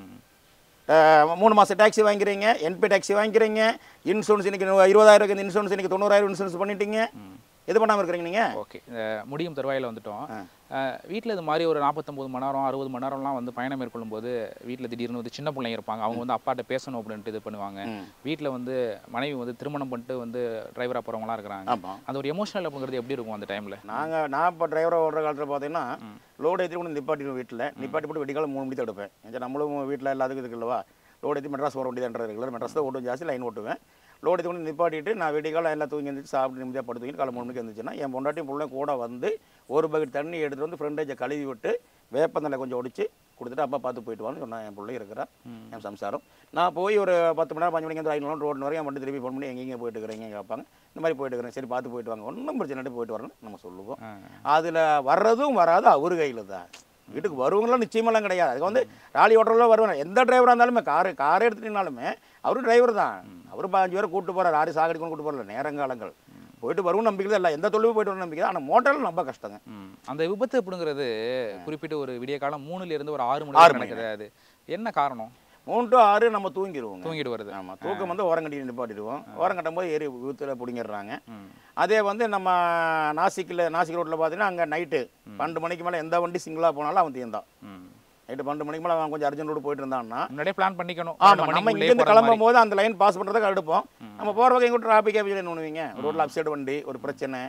அஹ், மூணு மாதம் டாக்ஸி வாங்கிக்கிறீங்க என்பி டாக்ஸி வாங்கிக்கிறீங்க இன்சூரன்ஸ் இன்னைக்கு நூ- இருபதாயிரம் இருக்குது இன்சூரன்ஸ் இன்னைக்கு தொண்ணூறாயிரம் இன்சூரன்ஸ் பண்ணிட்டீங்க எது பண்ணாமல் இருக்கிறீங்க நீங்கள் ஓகே முடியும் தருவாயில் வந்துட்டோம் வீட்டில் இது மாதிரி ஒரு நாற்பத்தொம்பது மணி நேரம் அறுபது மணி நேரம்லாம் வந்து பயணம் மேற்கொள்ளும் போது வீட்டில் திடீர்னு வந்து சின்ன பிள்ளைங்க இருப்பாங்க அவங்க வந்து அப்பாட்ட பேசணும் அப்படின்ட்டு இது பண்ணுவாங்க வீட்டில் வந்து மனைவி வந்து திருமணம் பண்ணிட்டு வந்து டிரைவராக போகிறவங்களாம் இருக்கிறாங்க ஆமாம் அந்த ஒரு எமோஷனல் அப்படிங்கிறது எப்படி இருக்கும் அந்த டைமில் நாங்கள் நான் இப்போ டிரைவராக ஓடுற காலத்தில் பார்த்தீங்கன்னா லோடு ஏற்றி கொண்டு நிப்பாட்டிடுவோம் வீட்டில் நிப்பாட்டி போட்டு வெடிக்காலம் மூணு மணி தான் எடுப்பேன் ஏன்னா நம்மளும் வீட்டில் எல்லாத்துக்கும் இதுக்கு இல்லவா லோடு ஏற்றி மெட்ராஸ் போகிற வண்டி தான் ரெகுலர் மெட்ராஸ் தான் ஓட்டும் ஜாஸ்தி லைன் ஓட்டுவேன் லோடு ஏற்றி கொண்டு நிப்பாட்டிட்டு நான் வெடிக்காலம் எல்லாம் தூங்கி எழுந்திரிச்சு சாப்பிட்டு நிம்மதியாக படுத்துக்கிட்டு காலை மூணு மணிக்கு எழுந்துச்சுன்னா என் பொண்டாட்டியும் பிள்ளையும் கூட வந்து ஒரு பக்கெட் தண்ணி எடுத்துகிட்டு வந்து ஃப்ரெண்டேஜை கழுவி விட்டு வேப்பந்தலை கொஞ்சம் ஒடிச்சு கொடுத்துட்டு அப்பா பார்த்து போயிட்டு வான்னு சொன்னா என் பிள்ளை இருக்கிறா என் சம்சாரம் நான் போய் ஒரு பத்து மணி நேரம் பஞ்சு மணிக்கு வந்து ஐநூறு ரோடு வரையும் என் வண்டி திருப்பி ஃபோன் பண்ணி எங்கெங்கே போயிட்டு இருக்கிறீங்க கேட்பாங்க இந்த மாதிரி போயிட்டு இருக்கிறேன் சரி பார்த்து போயிட்டு வாங்க ஒன்றும் பிரச்சனை இல்லை, போயிட்டு வரேன்னு நம்ம சொல்லுவோம் அதில் வர்றதும் வராது அவர் கையில் தான் வீட்டுக்கு வருவங்களும் நிச்சயமெல்லாம் கிடையாது அதுக்கு வந்து ராலி ஓட்டுறவங்களும் வருவாங்க எந்த டிரைவராக இருந்தாலுமே காரு காரே எடுத்துட்டீங்கனாலுமே அவரும் டிரைவர் தான் அவரும் பதினஞ்சு பேரை கூட்டு போகிறார் யாரும் சாகடிக்கணும் கூட்டு போகிறல நேரங்காலங்கள் போயிட்டு வருவோம் நம்பிக்கை தான் இல்லை எந்த தொழிலும் போயிட்டு வரும் நம்பிக்கை தான் ஆனால் மோட்டரில் ரொம்ப கஷ்டங்க அந்த விபத்து அப்படிங்கிறது குறிப்பிட்டு ஒரு விடிய காலம் மூணுல இருந்து ஒரு ஆறு மணி ஆறு வரை மணி நடக்குது அது என்ன காரணம் மூணு to ஆறு நம்ம தூங்கிடுவோங்க தூங்கிட்டு வருது ஆமாம் தூக்கம் வந்து ஓரங்கட்டி நிப்பாட்டிடுவோம் ஓரம் கட்டும் போது ஏறி விபத்தில் பிடிங்கிடுறாங்க ம். அதே வந்து நம்ம நாசிக்கில் நாசிக் ரோட்டில் பார்த்தீங்கன்னா அங்கே நைட்டு பன்னெண்டு மணிக்கு மேலே எந்த வண்டி சிங்கிளாக போனாலும் அவன் தீர்ந்தான் ம். நைட்டு பன்னெண்டு மணிக்கு மேலே அவன் கொஞ்சம் அர்ஜென்ட் ரோடு போயிட்டு இருந்தான்னா முன்னாடியே பிளான் பண்ணிக்கணும் ஆமா நம்ம இங்கேருந்து கிளம்பும் போது அந்த லைன் பாஸ் பண்ணுறதுக்கு எடுப்போம் நம்ம போகிற வகை கூட டிராஃபிக் என்ன பண்ணுவீங்க ரோட்டில் அப்சைடு வண்டி ஒரு பிரச்சனை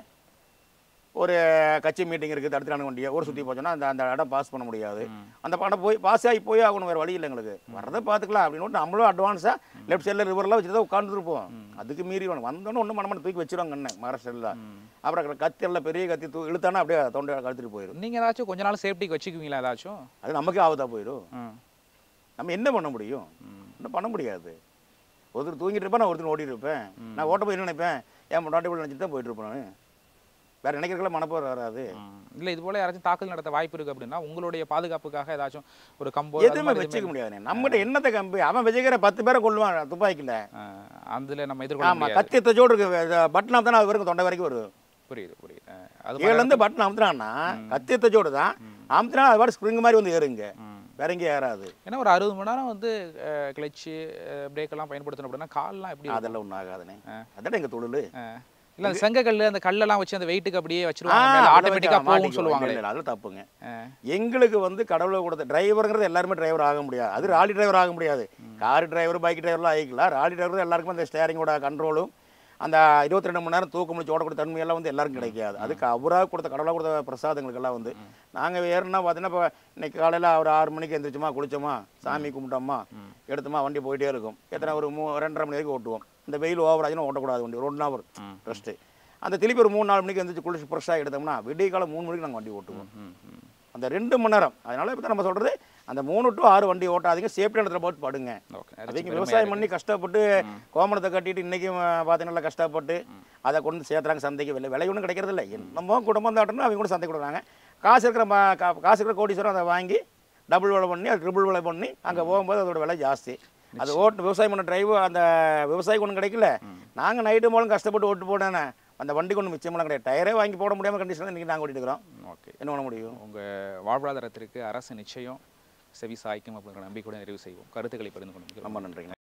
ஒரு கட்சி மீட்டிங் இருக்குது தடுத்துக்கான வண்டியை ஒரு சுற்றி போச்சோன்னா அந்த அந்த இடம் பாஸ் பண்ண முடியாது அந்த படம் போய் பாஸ் ஆகி போய் ஆகணும் வேறு வழி இல்லை எங்களுக்கு வரதை பார்த்துக்கலாம் அப்படின்னு நம்மளும் அட்வான்ஸாக லெஃப்ட் சைடில் ரிவரில் வச்சுட்டு தான் உட்காந்துருப்போம் அதுக்கு மீறி வேணும் வந்தோன்னே ஒன்றும் பண்ண மாட்டோம், தூக்கி வச்சிருவாங்க என்ன மகாராஷ்டிரில் அப்புறம் கத்தி எல்லாம் பெரிய கத்தி தூ இழுத்தானா அப்படியே தொண்டை கழுத்துட்டு போயிடும் நீங்க ஏதாச்சும் கொஞ்ச நாள் சேஃப்டிக்கு வச்சுக்குவீங்களா ஏதாச்சும் அது நமக்கே ஆபத்தாக போயிடும் ம். நம்ம என்ன பண்ண முடியும் ஒன்றும் பண்ண முடியாது ஒருத்தர் தூங்கிட்டு இருப்பேன் நான் ஒருத்தர் ஓடிட்டு இருப்பேன் நான் ஓட்ட போய் என்ன நினைப்பேன் என் முன்னாடி போய் நினச்சிட்டு தான் போயிட்டு இருப்பேன் நான் வேறு நினைக்கிறதுக்குள்ள மனப்போர் வராது ம். இல்ல இது போல யாராச்சும் தாக்குதல் நடத்த வாய்ப்பு இருக்கு அப்படின்னா உங்களுடைய பாதுகாப்புக்காக ஏதாச்சும் ஒரு கம்போ அது எதுவுமே மாதிரி வச்சுக்க எதுவுமே- முடியாது நம்மகிட்ட என்னத்தை கம்பி அவன் வச்சுக்கிற பத்து பேரை கொள்ளுவான் துப்பாக்கியில் ஆ, அதுல நம்ம எதிர்கொள்ள ஆமாம் முடியாது கத்தி தச்சோடு இருக்கு பட்டன் அமுத்தினா அது வரைக்கும் தொண்டை வரைக்கும் வரும் புரியுது புரியுது ஆ, அது கீழேருந்து பட்டன் அமுத்துனான்னா கத்தி தச்சோடு தான் அமுத்தினா அது பாட்டு ஸ்ப்ரிங் மாதிரி வந்து ஏறுங்க ம். வேற எங்கேயும் ஏறாது ஏன்னா ஒரு அறுபது மணி நேரம் வந்து கிளச்சு பிரேக் எல்லாம் பயன்படுத்தணும் அப்படின்னா கால்லாம் எப்படி இருக்கும்? அதெல்லாம் ஒன்றும் ஆகாதுண்ணே அதான் எங்கள் தொழில் ஆ. இல்ல அந்த செங்கக்கல்லு அந்த கல்லெல்லாம் வச்சு அந்த வெயிட்டுக்கு அப்படியே ஆ, வச்சிருவாங்க மேல அதெல்லாம் ஆட்டோமேட்டிக்கா வச்சு போகும்னு மாட்டிக்குவோம். சொல்லுவாங்களே இல்ல, இல்ல, அதெல்லாம் தப்புங்க ஆ. எங்களுக்கு வந்து கடவுளை கொடுத்த டிரைவருங்கிறது எல்லாருமே டிரைவர் ஆக முடியாது அது ராலி டிரைவர் ஆக முடியாது கார் டிரைவர் பைக் டிரைவர்லாம் ஆகிக்கலாம் ராலி டிரைவர் எல்லாருக்கும் அந்த ஸ்டேரிங்கோட கண்ட்ரோலும் அந்த இருபத்தி ரெண்டு மணி நேரம் தூக்கம் முடிச்சு ஓடக்கூடிய தன்மையெல்லாம் வந்து எல்லாருக்கும் கிடைக்காது அதுக்கு அவராக கொடுத்த கடவுளாக கொடுத்த பிரசாதங்களுக்கெல்லாம் வந்து நாங்கள் ஏறுனா பார்த்தீங்கன்னா இப்போ இன்னைக்கு காலையில் ஒரு ஆறு மணிக்கு எந்திரிச்சோமா குளிச்சோமா சாமி கும்பிட்டோமா எடுத்தோமா வண்டி போயிட்டே இருக்கும் எத்தனை ஒரு மூ ரெண்டரை மணி வரைக்கும் ஓட்டுவோம் இந்த வெயில் ஓவர் ஆச்சுன்னா ஓட்டக்கூடாது வண்டி ஒரு ஒன் ஹவர் ரெஸ்ட்டு அந்த திருப்பி ஒரு மூணு நாலு மணிக்கு எந்திரிச்சு குளிச்சு ஃப்ரெஷ்ஷாக எடுத்தோம்னா விடிய காலம் மூணு மணிக்கு நாங்கள் வண்டி ஓட்டுவோம் ம், ம். அந்த ரெண்டு மணி நேரம் அதனால இப்போ நம்ம சொல்றது அந்த மூணு டு ஆறு வண்டி ஓட்டாதீங்க சேஃப்டி இடத்துல போட்டு படுங்க ஓகே அது அதுக்கு பெருமையா விவசாயம் இருக்கு. பண்ணி கஷ்டப்பட்டு கோமணத்தை கட்டிட்டு இன்னைக்கும் பார்த்தீங்கன்னா நல்லா கஷ்டப்பட்டு அதை கொண்டு சேர்த்துறாங்க சந்தைக்கு விலை விலை ஒன்றும் கிடைக்கிறது இல்லை என்னமோ குடும்பம் தாட்டணும் அவங்க கூட சந்தை கொடுக்குறாங்க காசு இருக்கிற ம- கா- காசு இருக்கிற கோடீஸ்வரம் அதை வாங்கி டபுள் விலை பண்ணி அது ட்ரிபிள் விலை பண்ணி அங்கே போகும்போது அதோட விலை ஜாஸ்தி அது ஓட்டு விவசாயம் பண்ண டிரைவு அந்த விவசாயிக்கு ஒன்றும் கிடைக்கல நாங்கள் நைட்டு மூலம் கஷ்டப்பட்டு ஓட்டு போட்டேனே அந்த வண்டிக்கு ஒன்றும் மிச்சமெல்லாம் கிடையாது டயரே வாங்கி போட முடியாமல் கண்டிஷனில் இன்றைக்கி நாங்கள் ஓட்டிட்டு இருக்கிறோம் ஓகே என்ன பண்ண முடியும் உங்க வாழ்வாதாரத்திற்கு அரசு நிச்சயம் செவி சாய்க்கும் அப்படிங்கிற நம்பிக்கையுடன் நிறைவு செய்வோம் கருத்துக்களை பகிர்ந்து கொண்டு ரொம்ப நன்றிங்க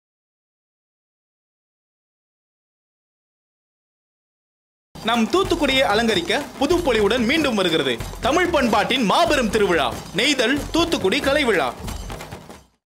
நம் தூத்துக்குடியை அலங்கரிக்க புதுப்பொலிவுடன் மீண்டும் வருகிறது தமிழ் பண்பாட்டின் மாபெரும் திருவிழா நெய்தல் தூத்துக்குடி கலை விழா